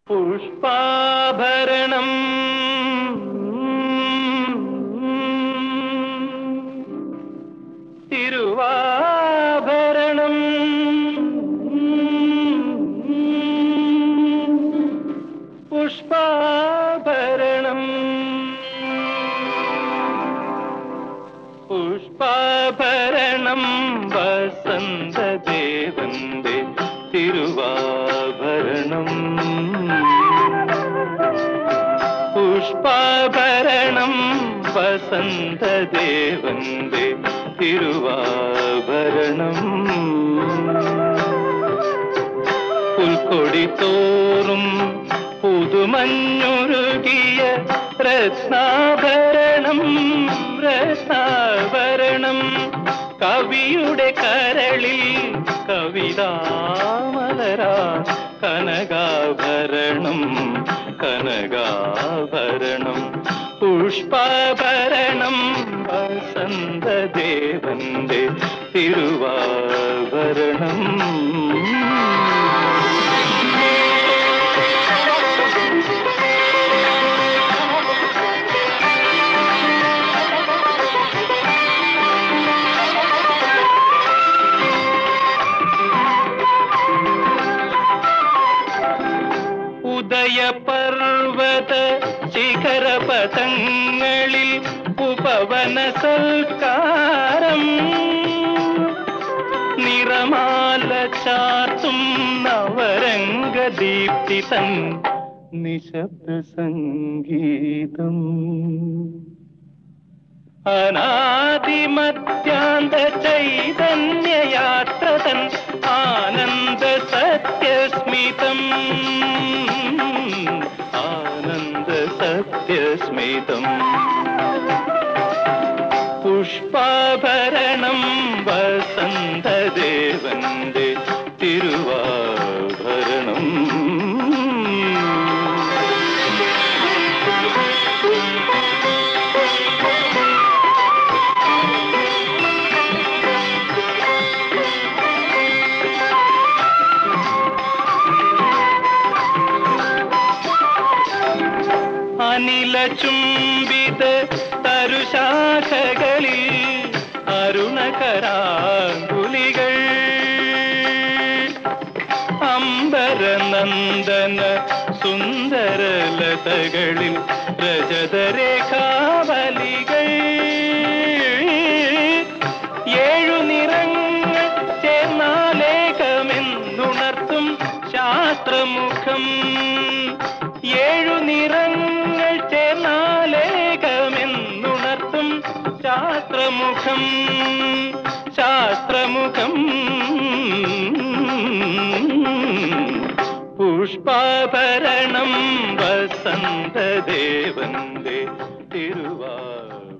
പുഷ്പാഭരണം തിരുവാഭരണം പുഷ്പാഭരണം പുഷ്പാഭരണം വസന്തദേവന്റെ തിരുവാഭരണം പുഷ്പാഭരണം വസന്തദേവന്റെ തിരുവാഭരണം പുൽക്കൊടി തോറും പുതുമഞ്ഞുരുകിയ രത്നാഭരണം രത്നാഭരണം കവിയുടെ കരളിൽ കവിതാമലരാ കനകാഭരണം കനകാഭരണം പുഷ്പാഭരണം വസന്തദേവന്റെ തിരുവാഭരണം ഉദയപർവത ശിഖരപഥങ്ങളിൽ ഉപവന സൽക്കാരം നിറമാല ചാർത്തും നവരംഗദീപ്തി തൻ നിശബ്ദ സംഗീതം അനാദിമത്യാന്ത ചൈതന്യയാത്ര തൻ ആനന്ദ സത്യസ്മിതം ആനന്ദ സത്യസ്മിതം പുഷ്പാഭരണം വസന്തദേവന്റെ തിരുവാഭരണം അനില ചുംബിത തരുശാഖകളിൽ അരുണകരാങ്കുലികൾ അംബരനന്ദന സുന്ദരലതകളിൽ രജതരേഖാവലികൾ ഏഴു നിറങ്ങൾ ചേർന്നാലേഖമെന്നുണർത്തും ശാസ്ത്രമുഖം ഏഴു നിറങ്ങൾ ചേർന്നാലേഖമെന്നുണർത്തും ശാസ്ത്രമുഖം ശാസ്ത്രമുഖം പുഷ്പാഭരണം വസന്തദേവന്റെ തിരുവാ